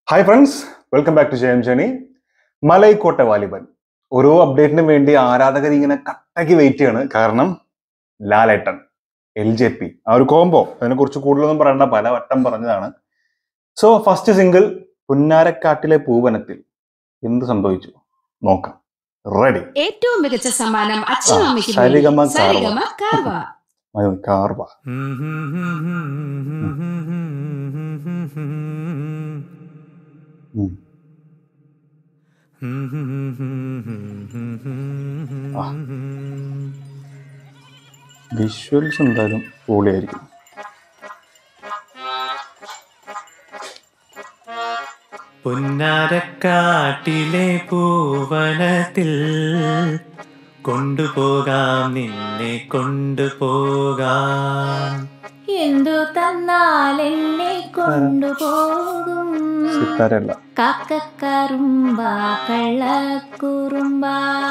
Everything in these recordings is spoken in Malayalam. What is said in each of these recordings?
Hi friends welcome back to Jayam journey Malaikottai Vaaliban ഓരോ അപ്ഡേറ്റിനും വേണ്ടി ആരാധകർ ഇങ്ങനെ കട്ടയ്ക്ക് വെയിറ്റ് ചെയ്യാണ് കാരണം ലാലേട്ടൻ എൽ ജെ പി ആ ഒരു കോംബോ അതിനെക്കുറിച്ച് കൂടുതലൊന്നും പറയണ്ട പല വട്ടം പറഞ്ഞതാണ് സോ ഫസ്റ്റ് സിംഗിൾ പുന്നാരക്കാട്ടിലെ പൂവനത്തിൽ എന്ത് സംഭവിച്ചു നോക്കാം റെഡി ഏറ്റവും മികച്ച സമ്മാനം അച്ഛനും ആ, അമ്മയ്ക്കും സരിഗമ വേണ്ടി. സരിഗമ കാർവ കാർവ ഉം. വിഷ്വൽസ് എന്തായാലും പൊളിയായിരിക്കും പുന്നാരക്കാട്ടിലെ പൂവനത്തിൽ കൊണ്ടുപോകാം നിന്നെ കൊണ്ടുപോകാം എന്തു തന്നാൽ എന്നെ കൊണ്ടുപോകും സിത്താരല്ല കാക്കക്കറുമ്പ കള്ളക്കുറുമ്പ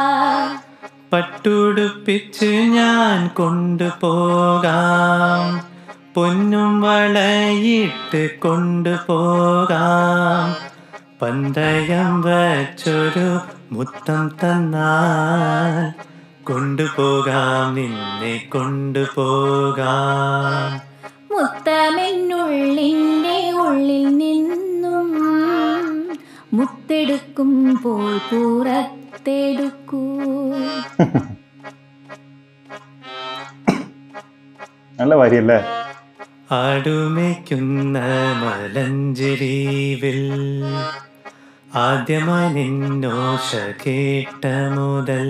പട്ടുടുപ്പിച്ച് ഞാൻ കൊണ്ടുപോകാം പൊന്നും വളയിട്ട് കൊണ്ടുപോകാം പന്തയം വച്ചൊരു മുത്തം തന്നാൽ കൊണ്ടുപോകാം നിന്നെ കൊണ്ടുപോകാം മുത്തമെന്നുള്ളിൻ്റെ ഉള്ളിൽ നിന്നും മുത്തെടുക്കുമ്പോൾ പുറത്തെടുക്കൂ നല്ല വരിയല്ലേ ആടുമേക്കുന്ന മലഞ്ചെരീവിൽ ആദ്യമായി നിന്നോഷ കേട്ട മുതൽ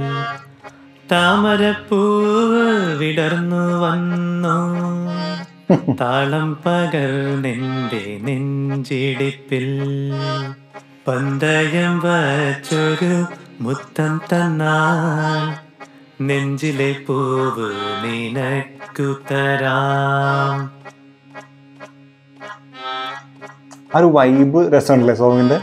താമരപ്പൂവ് വിടർന്നു വന്നു താളം പകർന്നെന്റെ നെഞ്ചിടിപ്പിൽ പന്തയം വച്ചൊരു മുത്തം തന്നാൽ നെഞ്ചിലെ പൂവ് നിനക്കു തരാം ആ ഒരു വൈബ് രസമുണ്ടല്ലേ സോങ്ങിന്റെ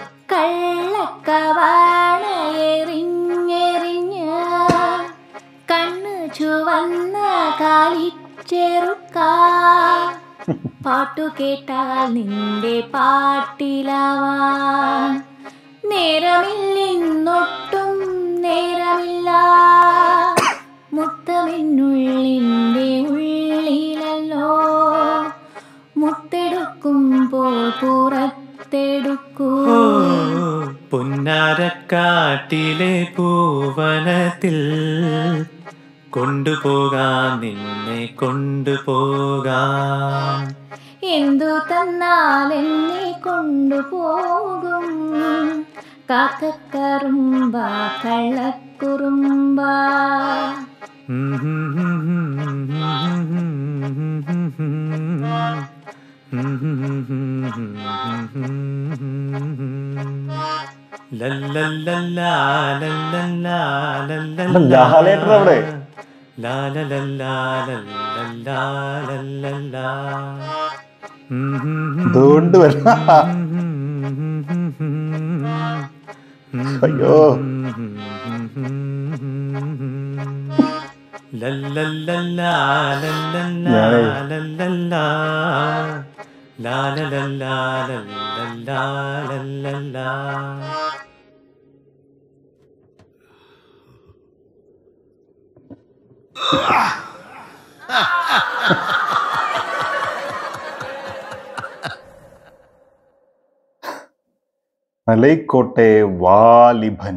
കള്ളക്കവാണയെറിഞ്ഞെറിഞ്ഞ് കണ്ണു ചുവന്ന കാലിച്ചെറുക്ക പാട്ടു കേട്ടാൽ നിന്റെ പാട്ടിലാവാൻ നേരമില്ലെന്നൊട്ടും നേരമില്ല മുത്തമെന്നുള്ളിൻ്റെ ഉള്ളിലല്ലോ മുത്തെടുക്കുമ്പോൾ പുറത്തെടുക്കൂ ഓ പുന്നാരക്കാട്ടിലെ പൂവനത്തിൽ കൊണ്ടുപോകാം നിന്നെ കൊണ്ടുപോകാം എന്തു തന്നാൽ എന്നെ കൊണ്ടുപോകും കാക്കക്കറുമ്പ കള്ളക്കുറുമ്പ ലാലേട്ടൻ അവിടെ. ഇതുകൊണ്ട് വരണ അയ്യോ ഞാനേ. മലൈക്കോട്ടെ വാലിഭൻ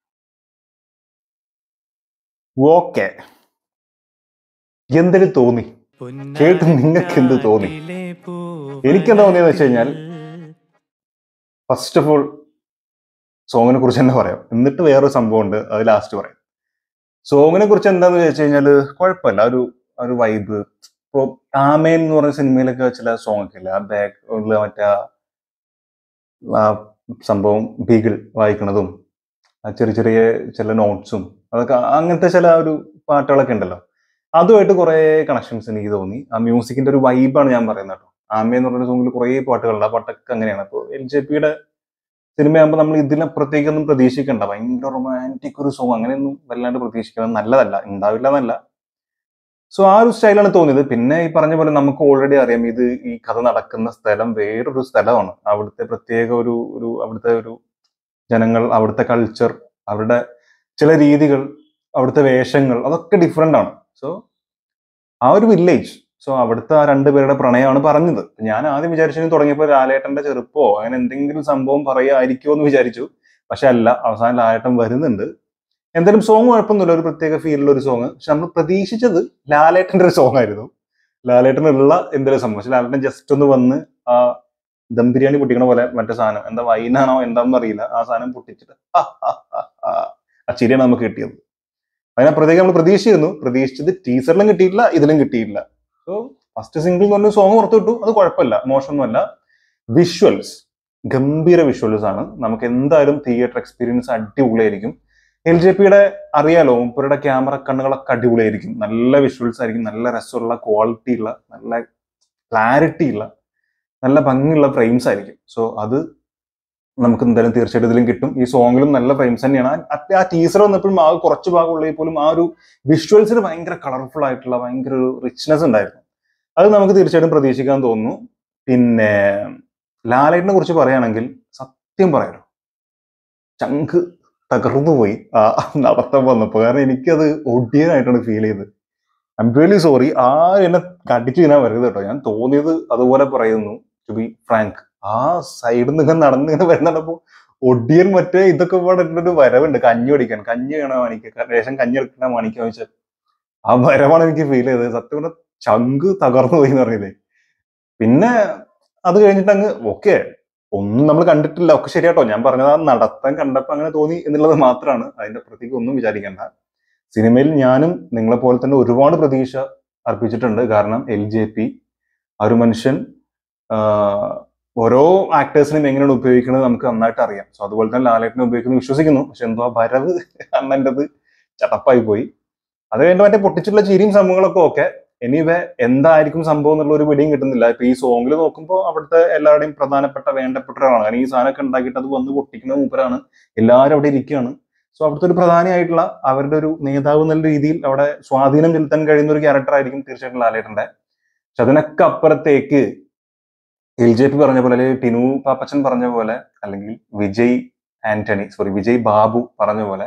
ഓക്കെ എന്തിനു തോന്നി കേട്ട് നിങ്ങൾക്ക് എന്ത് തോന്നി? എനിക്കെന്താ തോന്നിയെന്ന് വെച്ച് കഴിഞ്ഞാൽ ഫസ്റ്റ് ഓഫ് ഓൾ സോങ്ങിനെ കുറിച്ച് തന്നെ പറയാം എന്നിട്ട് വേറൊരു സംഭവം ഉണ്ട് അത് ലാസ്റ്റ് പറയാം സോങ്ങിനെ കുറിച്ച് എന്താന്ന് ചോദിച്ചു കഴിഞ്ഞാല് കുഴപ്പമില്ല ആ ഒരു ആ ഒരു വൈബ് ഇപ്പോ ആമേൻ എന്ന് പറഞ്ഞ സിനിമയിലൊക്കെ ചില സോങ് ഒക്കെ ഇല്ല ആ ബാക്ക് ഉള്ള മറ്റേ ആ- ആ സംഭവം ബീഗിൾ വായിക്കണതും ആ ചെറിയ ചെറിയ ചില നോട്ട്സും അതൊക്കെ അങ്ങനത്തെ ചില ഒരു പാട്ടുകളൊക്കെ ഉണ്ടല്ലോ അതുമായിട്ട് കുറെ കണക്ഷൻസ് എനിക്ക് തോന്നി ആ മ്യൂസിക്കിന്റെ ഒരു വൈബാണ് ഞാൻ പറയുന്നത് കേട്ടോ ആമ എന്ന് പറയുന്ന സോങ്ങിൽ കുറേ പാട്ടുകളുണ്ട് ആ പാട്ടൊക്കെ അങ്ങനെയാണ് അപ്പോൾ എൽ ജെ പിയുടെ സിനിമയാകുമ്പോൾ നമ്മൾ ഇതിനപ്പുറത്തേക്കൊന്നും പ്രതീക്ഷിക്കണ്ട ഭയങ്കര റൊമാൻറ്റിക് ഒരു സോങ് അങ്ങനെയൊന്നും വല്ലാണ്ട് പ്രതീക്ഷിക്കുന്നത് നല്ലതല്ല ഉണ്ടാവില്ല എന്നല്ല സോ ആ ഒരു സ്റ്റൈലാണ് തോന്നിയത് പിന്നെ ഈ പറഞ്ഞ പോലെ നമുക്ക് ഓൾറെഡി അറിയാം ഇത് ഈ കഥ നടക്കുന്ന സ്ഥലം വേറൊരു സ്ഥലമാണ് അവിടുത്തെ പ്രത്യേക ഒരു ഒരു അവിടുത്തെ ഒരു ജനങ്ങൾ അവിടുത്തെ കൾച്ചർ അവരുടെ ചില രീതികൾ അവിടുത്തെ വേഷങ്ങൾ അതൊക്കെ ഡിഫറെൻ്റ് ആണ് സോ ആ ഒരു വില്ലേജ് സോ അവിടുത്തെ ആ രണ്ടുപേരുടെ പ്രണയമാണ് പറഞ്ഞത് ഞാൻ ആദ്യം വിചാരിച്ചു തുടങ്ങിയപ്പോൾ ലാലേട്ടന്റെ ചെറുപ്പോ അങ്ങനെ എന്തെങ്കിലും സംഭവം പറയുമായിരിക്കുമോ എന്ന് വിചാരിച്ചു പക്ഷെ അല്ല അവസാനം ലാലേട്ടൻ വരുന്നുണ്ട് എന്തായാലും സോങ് കുഴപ്പമൊന്നുമില്ല ഒരു പ്രത്യേക ഫീലുള്ള ഒരു സോങ് പക്ഷെ നമ്മൾ പ്രതീക്ഷിച്ചത് ലാലേട്ടന്റെ ഒരു സോങ് ആയിരുന്നു ലാലേട്ടനുള്ള എന്തെങ്കിലും സംഭവം പക്ഷെ ലാലേട്ടൻ ജസ്റ്റ് ഒന്ന് വന്ന് ആ ദം ബിരിയാണി പൊട്ടിക്കണ പോലെ മറ്റേ സാധനം എന്താ വൈനാണോ എന്താണെന്ന് അറിയില്ല ആ സാധനം പൊട്ടിച്ചിട്ട് ആ, ആ, ആ, ആ. ആ ചിരിയാണ് നമുക്ക് കിട്ടിയത് അതിനപ്പുറത്തേക്ക് നമ്മൾ പ്രതീക്ഷിച്ചിരുന്നു പ്രതീക്ഷിച്ചത് ടീസറിലും കിട്ടിയിട്ടില്ല ഇതിലും കിട്ടിയില്ല സോ ഫസ്റ്റ് സിംഗിൾ എന്ന് പറഞ്ഞ സോങ് പുറത്തുവിട്ടു അത് കുഴപ്പമില്ല മോശമൊന്നുമല്ല വിഷ്വൽസ് ഗംഭീര വിഷ്വൽസ് ആണ് നമുക്ക് എന്തായാലും തിയേറ്റർ എക്സ്പീരിയൻസ് അടിപൊളിയായിരിക്കും എൽ ജെ പിയുടെ അറിയാലോ മൂപ്പരുടെ ക്യാമറ കണ്ണുകളൊക്കെ അടിപൊളിയായിരിക്കും നല്ല വിഷ്വൽസ് ആയിരിക്കും നല്ല രസമുള്ള ക്വാളിറ്റി ഉള്ള നല്ല ക്ലാരിറ്റി ഉള്ള നല്ല ഭംഗിയുള്ള ഫ്രെയിംസ് ആയിരിക്കും സോ അത് നമുക്ക് എന്തായാലും തീർച്ചയായിട്ടും ഇതിലും കിട്ടും ഈ സോങ്ങിലും നല്ല ഫ്രെയിംസ് തന്നെയാണ് ആ- ആ ടീസർ വന്നപ്പോഴും ആ കുറച്ച് ഭാഗം ഉള്ളെങ്കിൽ പോലും ആ ഒരു വിഷ്വൽസിന് ഭയങ്കര കളർഫുൾ ആയിട്ടുള്ള ഭയങ്കര ഒരു റിച്ച്നെസ് ഉണ്ടായിരുന്നു അത് നമുക്ക് തീർച്ചയായിട്ടും പ്രതീക്ഷിക്കാൻ തോന്നുന്നു പിന്നെ ലാലേട്ടിനെ കുറിച്ച് പറയുകയാണെങ്കിൽ സത്യം പറയാലോ ചങ്ക് തകർന്നു പോയി ആ നടത്തം വന്നപ്പോൾ കാരണം എനിക്കത് ഒടിയനായിട്ടാണ് ഫീൽ ചെയ്തത് ഐ എം റിയലി സോറി ആ എന്നെ കടിച്ചു ഞാൻ വരുന്നത് കേട്ടോ ഞാൻ തോന്നിയത് അതുപോലെ പറയുന്നു ടു ബി ഫ്രാങ്ക് ആ സൈഡിൽ നിന്ന് ഇങ്ങനെ നടന്നിങ്ങനെ വരുന്നുണ്ടപ്പോ ഒടിയൻ മറ്റേ ഇതൊക്കെ പാടെ ഒരു വരവുണ്ട് കഞ്ഞി ഒടിക്കാൻ കഞ്ഞി വേണം മാണിക്ക രേഷൻ കഞ്ഞി എടുക്കണ മാണിക്കാൻ വെച്ചാൽ ആ വരവാണ് എനിക്ക് ഫീൽ ചെയ്തത് സത്യം പറഞ്ഞാൽ ചങ്ക് തകർന്നു പോയി എന്ന് പറയുന്നത് പിന്നെ അത് കഴിഞ്ഞിട്ട് അങ്ങ് ഓക്കെ ഒന്നും നമ്മൾ കണ്ടിട്ടില്ല ഒക്കെ ശരിയാട്ടോ ഞാൻ പറഞ്ഞത് ആ നടത്താൻ കണ്ടപ്പോ അങ്ങനെ തോന്നി എന്നുള്ളത് മാത്രമാണ് അതിന്റെ പ്രത്യേകം ഒന്നും വിചാരിക്കേണ്ട സിനിമയിൽ ഞാനും നിങ്ങളെ പോലെ തന്നെ ഒരുപാട് പ്രതീക്ഷ അർപ്പിച്ചിട്ടുണ്ട് കാരണം എൽ ജെ പി ആ ഒരു മനുഷ്യൻ ആഹ്, ഓരോ ആക്ടേഴ്സിനും എങ്ങനെയാണ് ഉപയോഗിക്കുന്നത് നമുക്ക് നന്നായിട്ട് അറിയാം സോ അതുപോലെ തന്നെ ലാലേട്ടനെ ഉപയോഗിക്കുന്നു വിശ്വസിക്കുന്നു പക്ഷെ എന്തോ ആ വരവ് അണ്ണൻ്റെത് ചടപ്പായി പോയി അത് കഴിഞ്ഞിട്ട് മറ്റേ പൊട്ടിച്ചുള്ള ചിരിയും സംഭവങ്ങളൊക്കെ ഓക്കെ എനിവേ എന്തായിരിക്കും സംഭവം എന്നുള്ള ഒരു പിടിയും കിട്ടുന്നില്ല ഇപ്പൊ ഈ സോങ്ങിൽ നോക്കുമ്പോൾ അവിടുത്തെ എല്ലാവരുടെയും പ്രധാനപ്പെട്ട വേണ്ടപ്പെട്ട ഒരാളാണ് കാരണം ഈ സാധനമൊക്കെ ഉണ്ടാക്കിയിട്ട് അത് വന്ന് പൊട്ടിക്കുന്ന മൂപ്പരാണ് എല്ലാവരും അവിടെ ഇരിക്കുകയാണ് സോ അവിടുത്തെ ഒരു പ്രധാനിയായിട്ടുള്ള അവരുടെ ഒരു നേതാവ് എന്നുള്ള രീതിയിൽ അവിടെ സ്വാധീനം ചെലുത്താൻ കഴിയുന്ന ഒരു ക്യാരക്ടർ ആയിരിക്കും തീർച്ചയായിട്ടും ലാലേട്ടന്റെ പക്ഷെ അതിനൊക്കെ അപ്പുറത്തേക്ക് എൽ ജെ പി പറഞ്ഞ പോലെ അല്ലെങ്കിൽ ടിനു പാപ്പച്ചൻ പറഞ്ഞ പോലെ അല്ലെങ്കിൽ വിജയ് ആന്റണി സോറി വിജയ് ബാബു പറഞ്ഞ പോലെ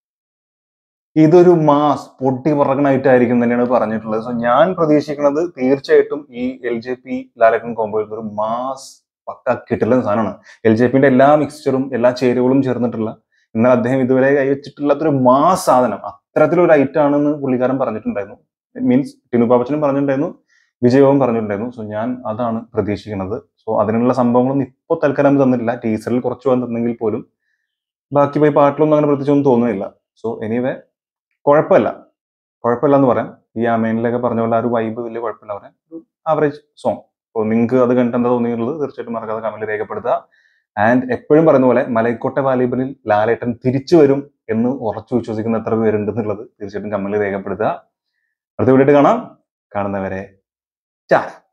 ഇതൊരു മാസ് പൊട്ടി പറക്കണായിട്ടായിരിക്കും തന്നെയാണ് പറഞ്ഞിട്ടുള്ളത് സോ ഞാൻ പ്രതീക്ഷിക്കുന്നത് തീർച്ചയായിട്ടും ഈ എൽ ജെ പി ലാലക്കൻ കോമ്പോ ഒരു മാസ് പക്ക കിട്ടുന്ന സാധനമാണ് എൽ ജെ പിന്റെ എല്ലാ മിക്സ്ചറും എല്ലാ ചേരുവകളും ചേർന്നിട്ടുള്ള എന്നാൽ അദ്ദേഹം ഇതുവരെ കൈവച്ചിട്ടില്ലാത്തൊരു മാസ് സാധനം അത്തരത്തിലൊരു ഐറ്റം ആണെന്ന് പുള്ളിക്കാരൻ പറഞ്ഞിട്ടുണ്ടായിരുന്നു മീൻസ് ടിനു പാപ്പച്ചനും പറഞ്ഞിട്ടുണ്ടായിരുന്നു വിജയവും പറഞ്ഞിട്ടുണ്ടായിരുന്നു സോ ഞാൻ അതാണ് പ്രതീക്ഷിക്കുന്നത് സോ അതിനുള്ള സംഭവങ്ങളൊന്നും ഇപ്പോൾ തൽക്കാലം നമുക്ക് തന്നിട്ടില്ല ടീച്ചറിൽ കുറച്ച് വന്നിട്ടുണ്ടെങ്കിൽ പോലും ബാക്കി പോയി പാട്ടിലൊന്നും അങ്ങനെ പ്രത്യേകിച്ചൊന്നും തോന്നുന്നില്ല സോ എനിവേ കുഴപ്പമില്ല കുഴപ്പമില്ല എന്ന് പറയാം ഈ അമേനിലൊക്കെ പറഞ്ഞ പോലെ ആ ഒരു വൈബ് വലിയ കുഴപ്പമില്ല പറയാം ഒരു ആവറേജ് സോങ് അപ്പോൾ നിങ്ങൾക്ക് അത് കണ്ടിട്ട് എന്താ തോന്നിയിട്ടുള്ളത് തീർച്ചയായിട്ടും മറക്കാതെ കമന്റിൽ രേഖപ്പെടുത്തുക ആൻഡ് എപ്പോഴും പറയുന്ന പോലെ മലൈക്കോട്ടെ വാലിബലിൽ ലാലേട്ടൻ തിരിച്ചു വരും എന്ന് ഉറച്ചു വിശ്വസിക്കുന്ന എത്ര പേരുണ്ട് എന്നുള്ളത് തീർച്ചയായിട്ടും കമന്റിൽ രേഖപ്പെടുത്തുക അടുത്ത വീഡിയോ കാണാം കാണുന്നവരെ ചാ